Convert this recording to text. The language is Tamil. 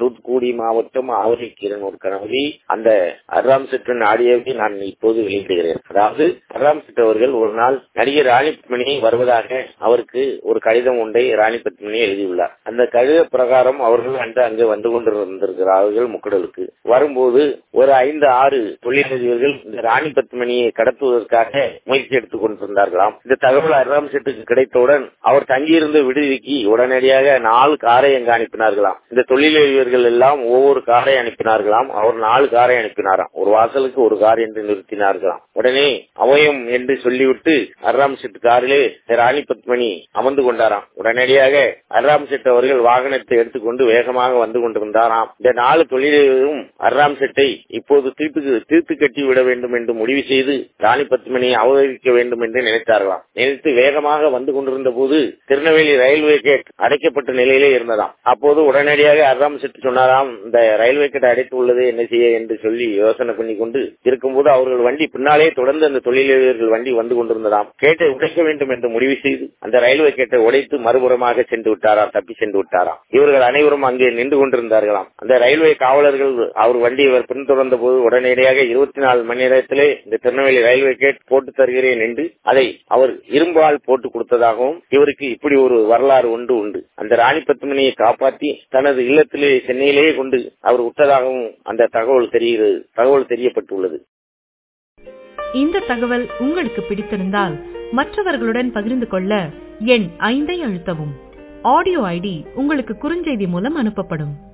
தூத்துக்குடி மாவட்டம் ஆவரை கிரனூர் கணபதி அந்த அர்ராம் செட்டின் ஆடியோவை நான் இப்போது வெளியிடுகிறேன் அதாவது அர்ராம் செட் அவர்கள் ஒரு நாள் நடிகர் ராணி பத்மினி வருவதாக அவருக்கு ஒரு கடிதம் ஒன்றை ராணி பத்மினி எழுதியுள்ளார் அந்த கடித பிரகாரம் அவர்கள் அன்று அங்கு வந்து கொண்டிருந்திருக்கிறார்கள் முக்கடலுக்கு வரும்போது ஒரு ஐந்து ஆறு தொழிலதிபர்கள் இந்த ராணி பத்மினியை கடத்துவதற்காக முயற்சி எடுத்துக் கொண்டிருந்தார்களாம் இந்த தகவல் அர்ராம் செட்டுக்கு கிடைத்தவுடன் அவர் தங்கியிருந்த விடுதிக்கு உடனடியாக நாலு காரை அங்கு அனுப்பினார்களாம் இந்த தொழிலதிபர்கள் எல்லாம் ஒவ்வொரு காரை அனுப்பினார்களாம் அவர் நாலு காரை அனுப்பினாராம் ஒரு வாசலுக்கு ஒரு கார் என்று நிறுத்தினார்களாம் உடனே அவயம் என்று சொல்லிவிட்டு அர்ராம் செட் காரிலே ராணி பத்மணி அமர்ந்து கொண்டாராம் உடனடியாக அர்ராம் செட் அவர்கள் வாகனத்தை எடுத்துக்கொண்டு வேகமாக வந்து கொண்டிருந்தாராம் இந்த நாலு தொழிலும் அர்ராம் செட்டை இப்போது தீர்த்து தீர்த்து கட்டி விட வேண்டும் என்று முடிவு செய்து ராணி பத்மணியை அவதரிக்க வேண்டும் என்று நினைத்தார்களாம் நினைத்து வேகமாக வந்து கொண்டிருந்த போது திருநெல்வேலி ரயில்வே கேட் அடைக்கப்பட்ட நிலையிலே இருந்ததாம் அப்போது உடனடியாக அர்ராம் செட் சொன்னாராம் இந்த ரயில்வே கேட் அடைத்து உள்ளது என்ன செய்ய என்று சொல்லி யோசனை பண்ணி கொண்டு இருக்கும்போது அவர்கள் வண்டி பின்னாலே தொடர்ந்து அந்த தொழிலாளர்கள் வண்டி வந்து கொண்டிருந்ததாம் கேட்டை உடைக்க வேண்டும் என்று முடிவு செய்து அந்த ரயில்வே கேட்டை உடைத்து மறுபுறமாக சென்று விட்டாராம் தப்பி சென்று விட்டாராம் இவர்கள் அனைவரும் அங்கே நின்று கொண்டிருந்தார்களாம் அந்த ரயில்வே காவலர்கள் அவர் வண்டி இவர் பின்தொடர்ந்த போது உடனடியாக இருபத்தி நாலு மணி நேரத்திலே இந்த திருநெல்வேலி ரயில்வே கேட் போட்டு தருகிறேன் என்று அதை அவர் இரும்பால் போட்டு கொடுத்ததாகவும் இவருக்கு இப்படி ஒரு வரலாறு ஒன்று உண்டு அந்த ராணி பத்மினியை காப்பாற்றி தனது இல்லத்திலே சென்னையிலேயே கொண்டு அவர் விட்டதாகவும் அந்த தகவல் தெரிகிறது தகவல் தெரியப்பட்டுள்ளது இந்த தகவல் உங்களுக்கு பிடித்திருந்தால் மற்றவர்களுடன் பகிர்ந்து கொள்ள எண் ஐந்தை அழுத்தவும் ஆடியோ ஐடி உங்களுக்கு குறுஞ்செய்தி மூலம் அனுப்பப்படும்